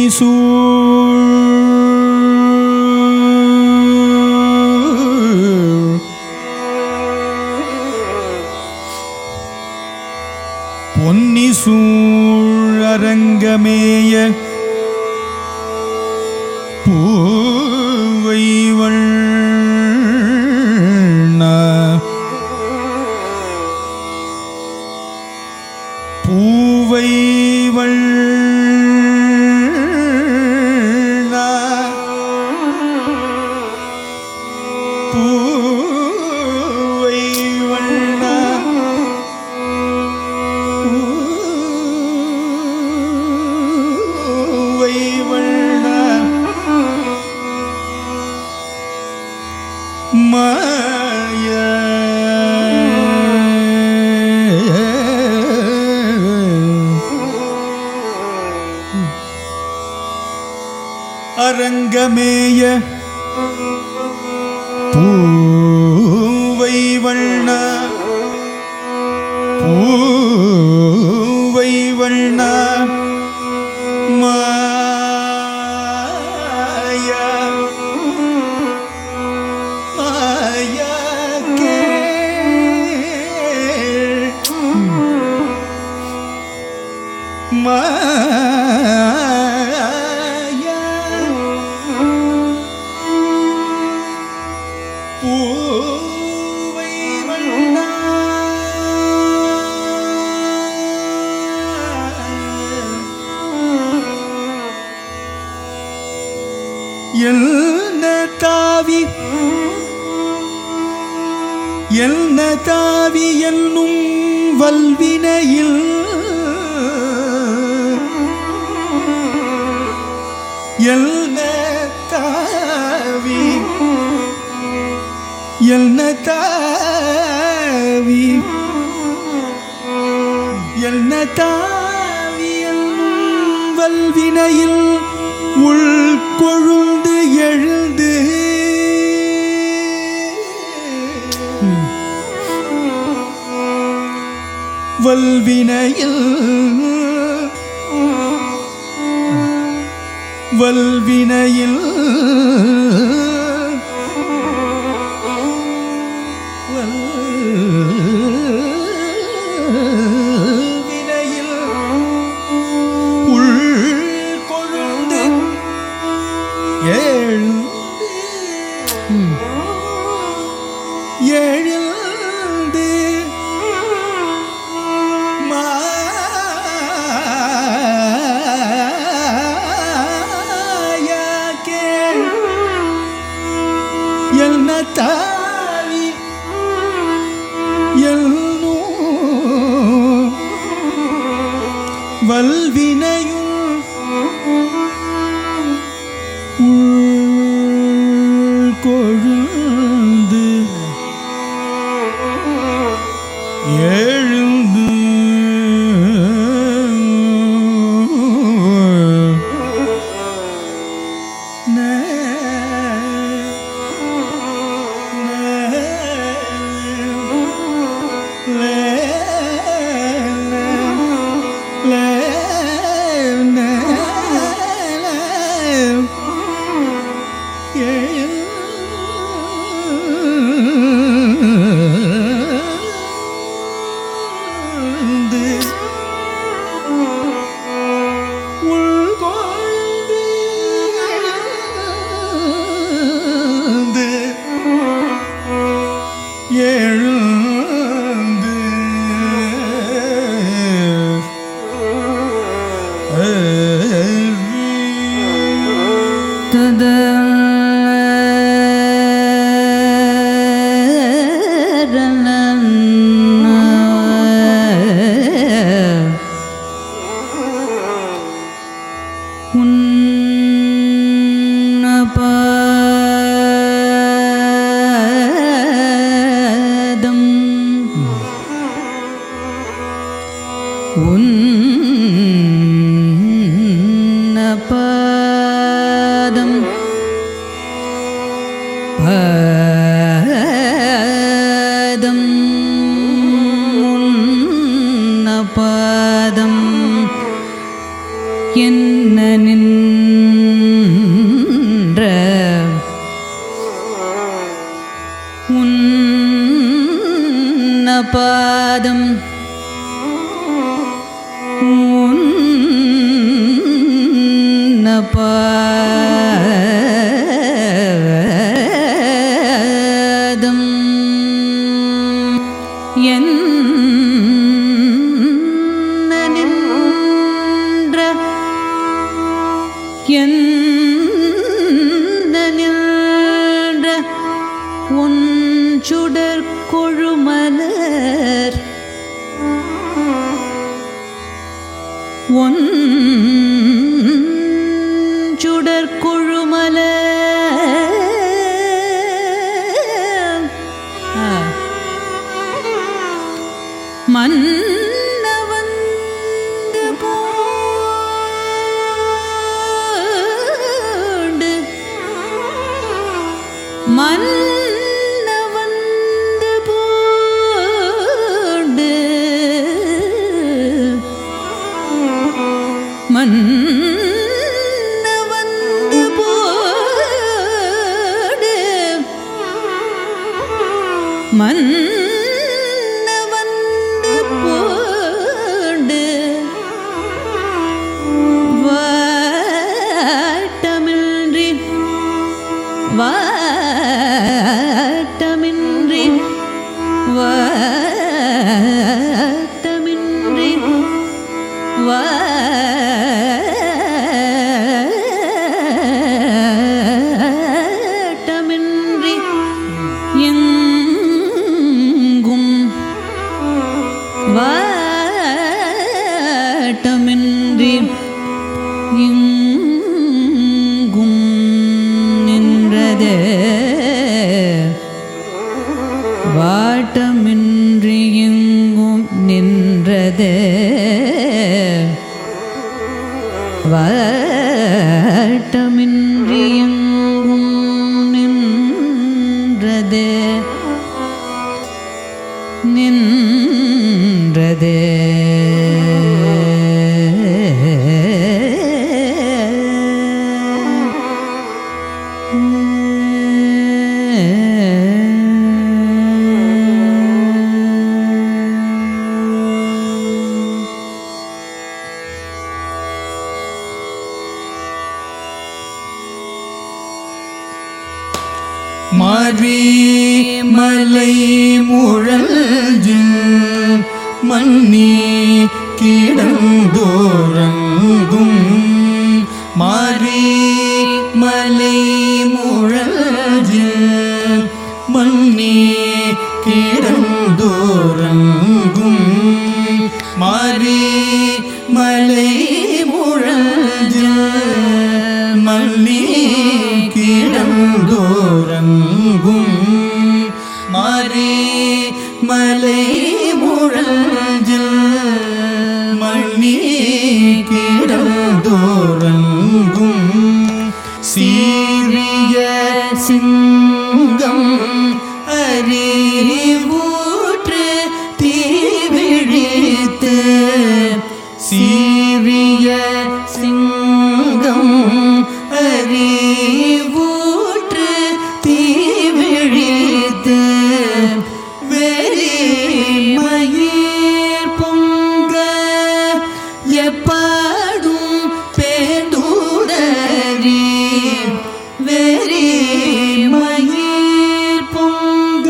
பொன்னி சூழ் பொன்னி சூழரங்கமேய பூவை வண்ண பூவை வண்ண பூவை வண்ண பூவை வண்ண மாய அரங்கமேய பூவை வண்ண பூவை வண்ண மாய மாய கேள் மாய பூவை வண்ணா என்ன தாவி என்ன தாவி என்னும் வல்வினையில் என்ன தாவி என்ன தாவி என்ன தாவி என்னும் வல்வினையில் உள்கொழுந்து எழுந்து வல்வினையில் வல்வினையில் வல்வினையில் உள்கொழுந்து எழுந்து எழுந்து மாயா கேள் என்ன தாவி எல்னோ வல்வினையும் உள் கொழுந்து எழுந்து எழுந்து எழுந்து தத உன்னபாதம் உன்னபாதம் பாதம் உன்னபாதம் என்ன நின் பாதம் உன்ன பாதம் என்ன நின்ற என்ன நின்ற உன் சுடர் கொழுமலர் ஒன் சுடர் கொழுமலர் ஆ. மன்னவந்து போண்டு மன்னவந்து போண்டு மன்னவந்து போடு மன்னவந்து போடு வாட்டமின்றி வாட்டமின்றி வாட்டமின்றி வாட்டமின்றி எங்கும் வாட்டமின்றி எங்கும் நின்றதே வாட்டமின்றி எங்கும் நின்றதே வாட்டமின்றி எங்கும் நின்றதே நின்றதே மாறி மலை முழஞ்சில் மன்னி கிடந்தோரங்கும் மாறி மலை முழஞ்சில் மன்னி கிடந்தோரங்கும் மாறி மலை முழஞ்சில் மல்லி கிடந்தோரங்கும் மாறி மலை முழஞ்சில் மல்லி கிடந்தோரங்கும் சீரிய சிங்கம் அறிவூற்று தீவிழித்து சீரிய சிங்கம் அறிவூற்று தீவிழித்து வெறி மயிர் பொங்க எப்பாடும் பேந்தூதரி வெறி மயிர் பொங்க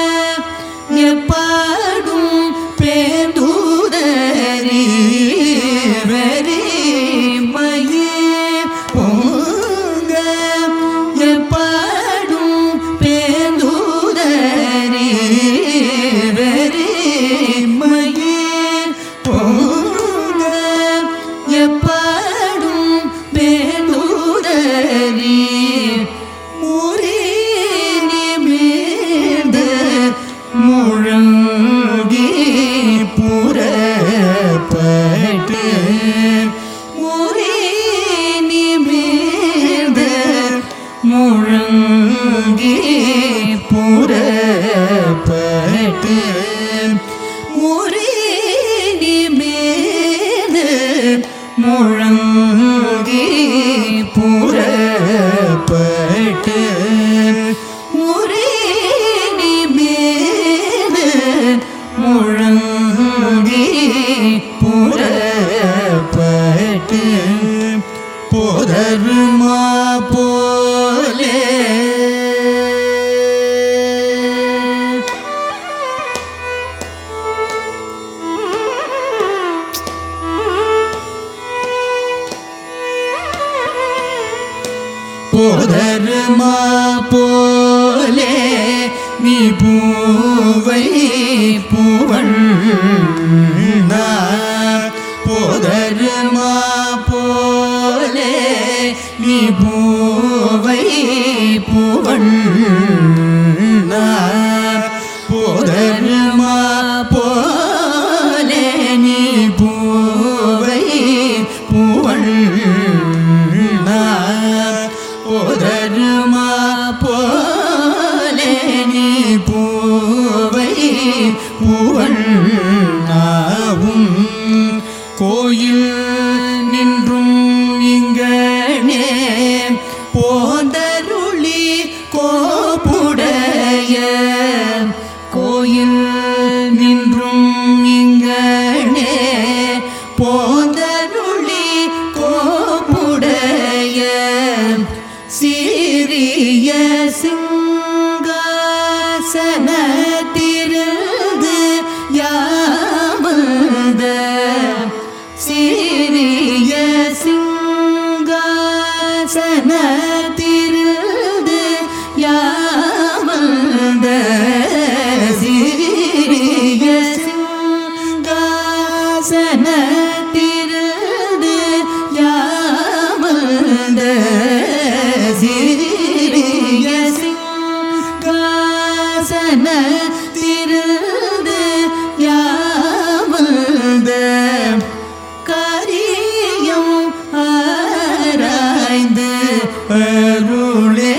எப்பாடும் பேந்தூதரி வெறி மயிர் பொங்க எப்பாடும் பேந்தூதரி வெறி மயிர் பொங்க எப்பாடும் பேந்தூதரி முறினி மீது முழங்கி புறப்பட்டு முறினி மீது முழங்கி புறப்பட்டு முறினி மீது முழங்கி புறப்பட்டு முறினி மீது போதருமா போலே நீ பூவை பூவன் போதருமா போலே நீ பூவை பூவன் போதருமா போலே நீ பூவை பூவன் போதருமா போலே நீ பூவை பூவண்ணாவும் கோயில் நின்றும் இங்கனே போந்தருளி கோப்புடைய கோயில் நின்றும் இங்கனே போந்தருளி கோப்புடைய சீரிய சிங்காசனத்திருந்து யாமந்த சீரிய சிங்காசனத்திருந்து யாமந்த சீரிய சிங்காசனத்திருந்து யாமந்த சீரிய சிங்காசனத்திருந்து யாமந்த காரியம் ஆராய்ந்து அருளே